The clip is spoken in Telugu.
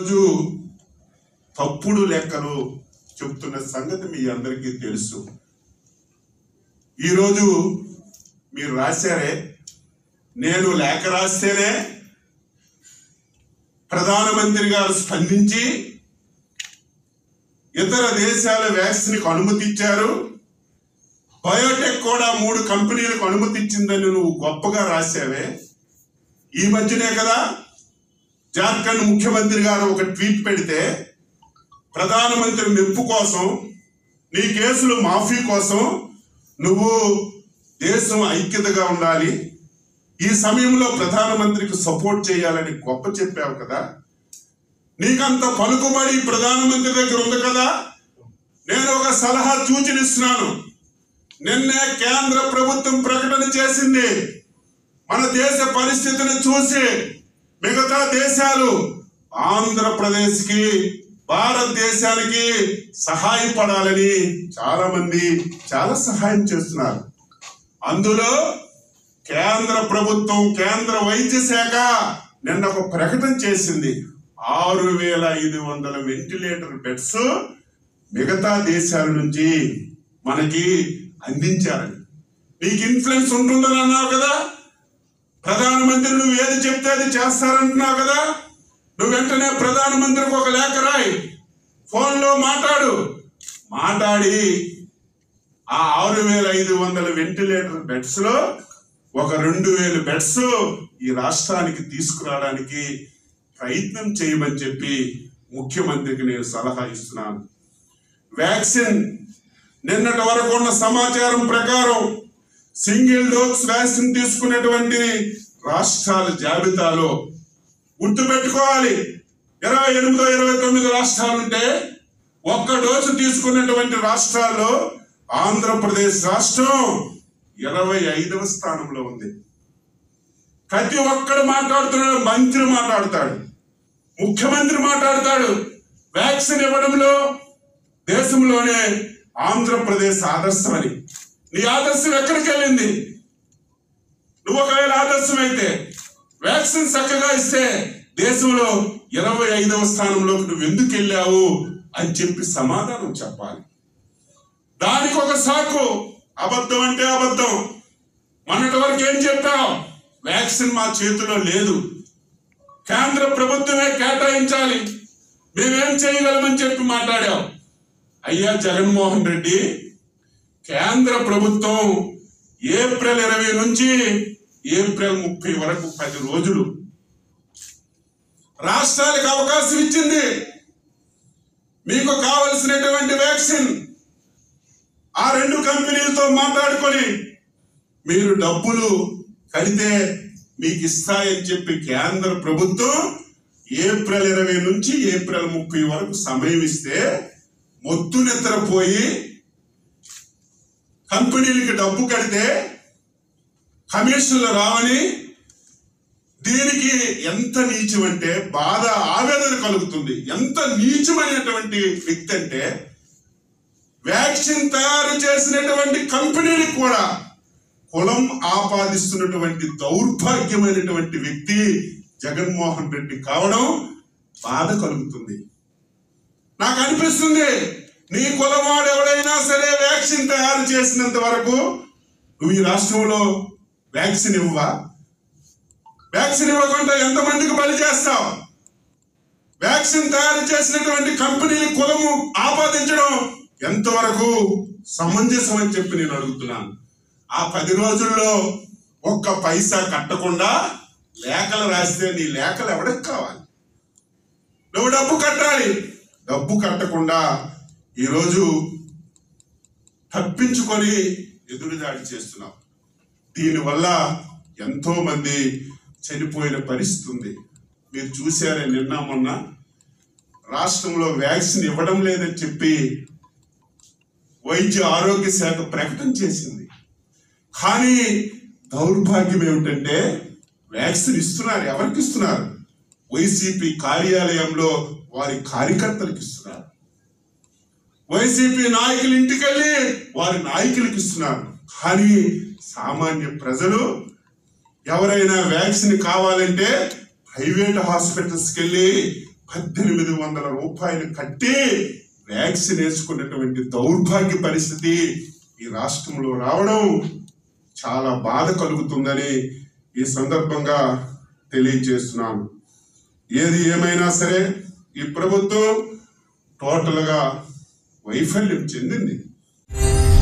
రోజు తప్పుడు లెక్కలు చెప్తున్న సంగతి మీ అందరికీ తెలుసు ఈరోజు మీరు రాశారే నేను లేఖ రాస్తేనే ప్రధానమంత్రి గారు స్పందించి ఇతర దేశాల వ్యాక్సిన్కి అనుమతి ఇచ్చారు బయోటెక్ కూడా మూడు కంపెనీలకు అనుమతి ఇచ్చిందని నువ్వు గొప్పగా రాశావే ఈ మధ్యనే కదా జార్ఖండ్ ముఖ్యమంత్రి గారు ఒక ట్వీట్ పెడితే ప్రధానమంత్రి మెప్పు కోసం నీ కేసులు మాఫీ కోసం నువ్వు దేశం ఐక్యతగా ఉండాలి ఈ సమయంలో ప్రధానమంత్రికి సపోర్ట్ చేయాలని గొప్ప చెప్పావు కదా నీకంత పలుకుబడి ప్రధానమంత్రి దగ్గర ఉంది కదా నేను ఒక సలహా సూచనిస్తున్నాను నిన్నే కేంద్ర ప్రభుత్వం ప్రకటన చేసింది మన దేశ పరిస్థితిని చూసి మిగతా దేశాలు ఆంధ్రప్రదేశ్కి భారతదేశానికి సహాయపడాలని చాలా మంది చాలా సహాయం చేస్తున్నారు అందులో కేంద్ర ప్రభుత్వం కేంద్ర వైద్య శాఖ నిన్న ఒక ప్రకటన చేసింది ఆరు వేల ఐదు వందల వెంటిలేటర్ బెడ్స్ మిగతా దేశాల నుంచి మనకి అందించారని నీకు ఇన్ఫ్లుయెన్స్ ఉంటుందని అన్నావు కదా ప్రధానమంత్రి నువ్వు ఏది చెప్తే అది చేస్తారంటున్నావు కదా నువ్వు వెంటనే ప్రధానమంత్రికి ఒక లేఖ రాయి ఫోన్లో మాట్లాడు మాట్లాడి ఆ ఆరు వేల ఐదు వందల వెంటిలేటర్ బెడ్స్ లో ఒక రెండు వేల బెడ్స్ ఈ రాష్ట్రానికి తీసుకురావడానికి ప్రయత్నం చేయమని చెప్పి ముఖ్యమంత్రికి నేను సలహా ఇస్తున్నాను వ్యాక్సిన్ నిన్నటి వరకు ఉన్న సమాచారం ప్రకారం సింగిల్ డోస్ వ్యాక్సిన్ తీసుకున్నటువంటి రాష్ట్రాల జాబితాలో గుర్తుపెట్టుకోవాలి ఇరవై ఎనిమిదో ఇరవై తొమ్మిది రాష్ట్రాలుంటే ఒక్క డోసు తీసుకున్నటువంటి రాష్ట్రాల్లో ఆంధ్రప్రదేశ్ రాష్ట్రం ఇరవై ఐదవ స్థానంలో ఉంది ప్రతి ఒక్కడు మాట్లాడుతున్నాడు మంత్రి మాట్లాడతాడు ముఖ్యమంత్రి మాట్లాడతాడు వ్యాక్సిన్ ఇవ్వడంలో దేశంలోనే ఆంధ్రప్రదేశ్ ఆదర్శం అని నీ ఆదర్శం ఎక్కడికి వెళ్ళింది నువ్వు ఒకవేళ ఆదర్శం అయితే వ్యాక్సిన్ చక్కగా ఇస్తే దేశంలో ఇరవై ఐదవ స్థానంలోకి నువ్వు ఎందుకు వెళ్ళావు అని చెప్పి సమాధానం చెప్పాలి దానికి ఒక సాకు అబద్ధం అంటే అబద్ధం మొన్నటి వరకు ఏం చెప్పావు వ్యాక్సిన్ మా చేతిలో లేదు కేంద్ర ప్రభుత్వమే కేటాయించాలి మేమేం చేయగలమని చెప్పి మాట్లాడావు అయ్యా జగన్మోహన్ రెడ్డి కేంద్ర ప్రభుత్వం ఏప్రిల్ ఇరవై నుంచి ఏప్రిల్ ముప్పై వరకు పది రోజులు రాష్ట్రాలకు అవకాశం ఇచ్చింది మీకు కావలసినటువంటి వ్యాక్సిన్ ఆ రెండు కంపెనీలతో మాట్లాడుకొని మీరు డబ్బులు కడితే మీకు ఇస్తాయని చెప్పి కేంద్ర ప్రభుత్వం ఏప్రిల్ ఇరవై నుంచి ఏప్రిల్ ముప్పై వరకు సమయం ఇస్తే మొత్తు నిద్రపోయి కంపెనీలకి డబ్బు కడితే కమిషన్లు రావని దీనికి ఎంత నీచం అంటే బాధ ఆవేదన కలుగుతుంది ఎంత నీచమైనటువంటి వ్యక్తి అంటే వ్యాక్సిన్ తయారు చేసినటువంటి కంపెనీలకు కూడా కులం ఆపాదిస్తున్నటువంటి దౌర్భాగ్యమైనటువంటి వ్యక్తి జగన్మోహన్ రెడ్డి కావడం బాధ కలుగుతుంది నాకు అనిపిస్తుంది నీ కులవాడు ఎవడైనా సరే వ్యాక్సిన్ తయారు చేసినంత వరకు నువ్వు ఈ రాష్ట్రంలో వ్యాక్సిన్ ఇవ్వవా వ్యాక్సిన్ ఇవ్వకుండా ఎంతమందికి బలి చేస్తావు వ్యాక్సిన్ తయారు చేసినటువంటి కంపెనీల కులము ఆపాదించడం ఎంతవరకు సమంజసం అని చెప్పి నేను అడుగుతున్నాను ఆ పది రోజుల్లో ఒక్క పైసా కట్టకుండా లేఖలు రాస్తే నీ లేఖలు ఎవరికి కావాలి నువ్వు డబ్బు కట్టాలి డబ్బు కట్టకుండా ఈరోజు తప్పించుకొని ఎదురుదాడి చేస్తున్నావు దీనివల్ల ఎంతో మంది చనిపోయిన పరిస్థితి ఉంది మీరు చూసారే నిన్న మొన్న రాష్ట్రంలో వ్యాక్సిన్ ఇవ్వడం లేదని చెప్పి వైద్య ఆరోగ్య శాఖ ప్రకటన చేసింది కానీ దౌర్భాగ్యం ఏమిటంటే వ్యాక్సిన్ ఇస్తున్నారు ఎవరికి ఇస్తున్నారు వైసీపీ కార్యాలయంలో వారి కార్యకర్తలకు ఇస్తున్నారు వైసీపీ నాయకుల ఇంటికి వెళ్ళి వారి నాయకులకు ఇస్తున్నారు కానీ సామాన్య ప్రజలు ఎవరైనా వ్యాక్సిన్ కావాలంటే ప్రైవేట్ హాస్పిటల్స్కి వెళ్ళి పద్దెనిమిది వందల రూపాయలు కట్టి వ్యాక్సిన్ వేసుకున్నటువంటి దౌర్భాగ్య పరిస్థితి ఈ రాష్ట్రంలో రావడం చాలా బాధ కలుగుతుందని ఈ సందర్భంగా తెలియజేస్తున్నాను ఏది ఏమైనా సరే ఈ ప్రభుత్వం టోటల్గా వైఫల్యం చెందింది